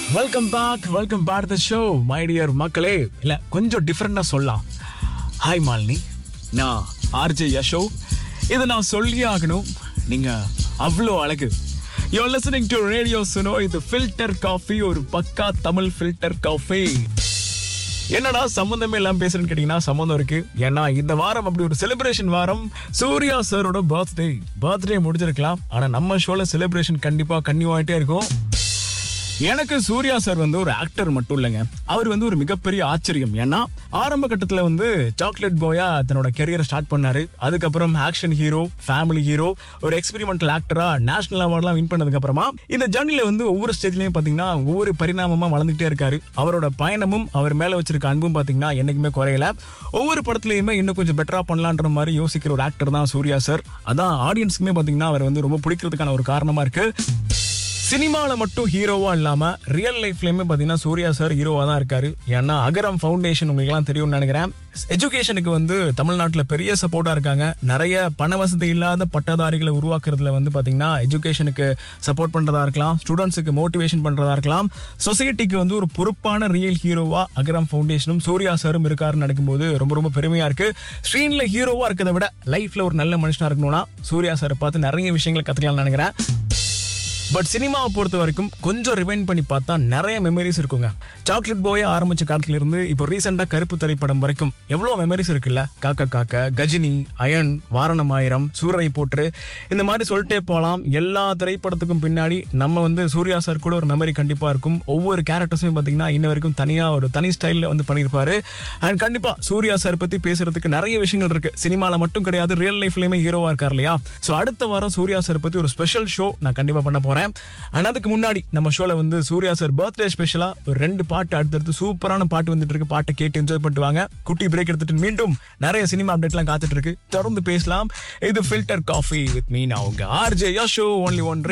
welcome back welcome back the show my dear மக்களே இல்ல கொஞ்சம் டிஃப்ரெண்டா சொல்லலாம் ஹாய் மாலினி நான் ஆர்ஜே யஷோ இதை நான் சொல்லியே ஆகணும் நீங்க அவ்வளோ அழகு you listening to radio Suno இது ஃபில்டர் காஃபி ஒரு பக்கா தமிழ் ஃபில்டர் காஃபி என்னடா சம்மந்தமே இல்லாம பேசுறேன்னு கேட்டீங்கன்னா சம்மந்தம் இருக்கு ஏன்னா இந்த வாரம் அப்படி ஒரு செலிப்ரேஷன் வாரம் சூர்யா சாரோட பர்த்டே பர்த்டே முடிஞ்சிருக்கலாம் ஆனா நம்ம ஷோல செலிப்ரேஷன் கண்டிப்பா கன்னியூ ஆயிட்டே இருக்கும் எனக்கு சூர்யா சார் வந்து ஒரு ஆக்டர் மட்டும் இல்லைங்க அவர் வந்து ஒரு மிகப்பெரிய ஆச்சரியம் ஏன்னா ஆரம்ப கட்டத்துல வந்து சாக்லேட் பாயா தன்னோட கெரியரை ஸ்டார்ட் பண்ணாரு அதுக்கப்புறம் ஆக்ஷன் ஹீரோ ஃபேமிலி ஹீரோ ஒரு எக்ஸ்பெரிமெண்டல் ஆக்டரா நேஷனல் அவார்ட்லாம் வின் பண்ணதுக்கு அப்புறமா இந்த ஜர்னில வந்து ஒவ்வொரு ஸ்டேஜ்லயும் பாத்தீங்கன்னா ஒவ்வொரு பரிணாமமா வளர்ந்துட்டே இருக்காரு அவரோட பயணமும் அவர் மேல வச்சிருக்க அன்பும் பாத்தீங்கன்னா என்னைக்குமே குறையல ஒவ்வொரு படத்துலயுமே இன்னும் கொஞ்சம் பெட்டரா பண்ணலான்ற மாதிரி யோசிக்கிற ஒரு ஆக்டர் தான் சூர்யா சார் அதான் ஆடியன்ஸ்க்குமே பாத்தீங்கன்னா அவர் வந்து ரொம்ப பிடிக்கிறதுக்கான ஒரு காரணமா இருக்கு சினிமாவில் மட்டும் ஹீரோவா இல்லாம ரியல் லைஃப்லயுமே பாத்தீங்கன்னா சூர்யா சார் ஹீரோவா தான் இருக்காரு ஏன்னா அகரம் ஃபவுண்டேஷன் உங்களுக்கு எல்லாம் தெரியும்னு நினைக்கிறேன் எஜுகேஷனுக்கு வந்து தமிழ்நாட்டில் பெரிய சப்போர்ட்டா இருக்காங்க நிறைய பண வசதி இல்லாத பட்டதாரிகளை உருவாக்குறதுல வந்து பாத்தீங்கன்னா எஜுகேஷனுக்கு சப்போர்ட் பண்றதா இருக்கலாம் ஸ்டூடெண்ட்ஸுக்கு மோட்டிவேஷன் பண்றதா இருக்கலாம் சொசைட்டிக்கு வந்து ஒரு பொறுப்பான ரியல் ஹீரோவா அகரம் ஃபவுண்டேஷனும் சூர்யா சாரும் இருக்காருன்னு நினைக்கும்போது ரொம்ப ரொம்ப பெருமையா இருக்கு ஸ்க்ரீன்ல ஹீரோவா இருக்கிறத விட லைஃப்ல ஒரு நல்ல மனுஷனா இருக்கணும்னா சூர்யா சாரை பார்த்து நிறைய விஷயங்களை கத்துக்கலாம்னு நினைக்கிறேன் பட் சினிமாவை பொறுத்த வரைக்கும் கொஞ்சம் ரிவைண்ட் பண்ணி பார்த்தா நிறைய மெமரிஸ் இருக்குங்க சாக்லேட் போய் ஆரம்பிச்ச காலத்துல இருந்து இப்போ ரீசெண்டா கருப்பு திரைப்படம் வரைக்கும் எவ்வளவு மெமரிஸ் இருக்குல்ல காக்க காக்க கஜினி அயன் வாரணம் ஆயிரம் சூரை போற்று இந்த மாதிரி சொல்லிட்டே போகலாம் எல்லா திரைப்படத்துக்கும் பின்னாடி நம்ம வந்து சூர்யா சார் கூட ஒரு மெமரி கண்டிப்பா இருக்கும் ஒவ்வொரு கேரக்டர்ஸுமே பாத்தீங்கன்னா இன்ன வரைக்கும் தனியா ஒரு தனி ஸ்டைல்ல வந்து பண்ணியிருப்பாரு அண்ட் கண்டிப்பா சூர்யா சார் பத்தி பேசுறதுக்கு நிறைய விஷயங்கள் இருக்கு சினிமால மட்டும் கிடையாது ரியல் லைஃப்லயுமே ஹீரோவா இருக்கார் இல்லையா சோ அடுத்த வாரம் சூர்யா சார் பத்தி ஒரு ஸ்பெஷல் ஷோ நான் கண்டிப்பா பண்ண போறேன் அண்ட் அதுக்கு முன்னாடி நம்ம ஷோல வந்து சூர்யா சார் பர்த்டே ஸ்பெஷலா ஒரு ரெண்டு பாட்டு அடுத்தடுத்து சூப்பரான பாட்டு வந்துட்டு இருக்கு பாட்டை கேட்டு என்ஜாய் பண்ணிட்டு வாங்க குட்டி பிரேக் எடுத்துட்டு மீண்டும் நிறைய சினிமா அப்டேட்லாம் காத்துட்டு இருக்கு தொடர்ந்து பேசலாம் இது ஃபில்டர் காஃபி வித் மீ நான் உங்க ஆர்ஜே ஷோ ஒன்லி ஒன்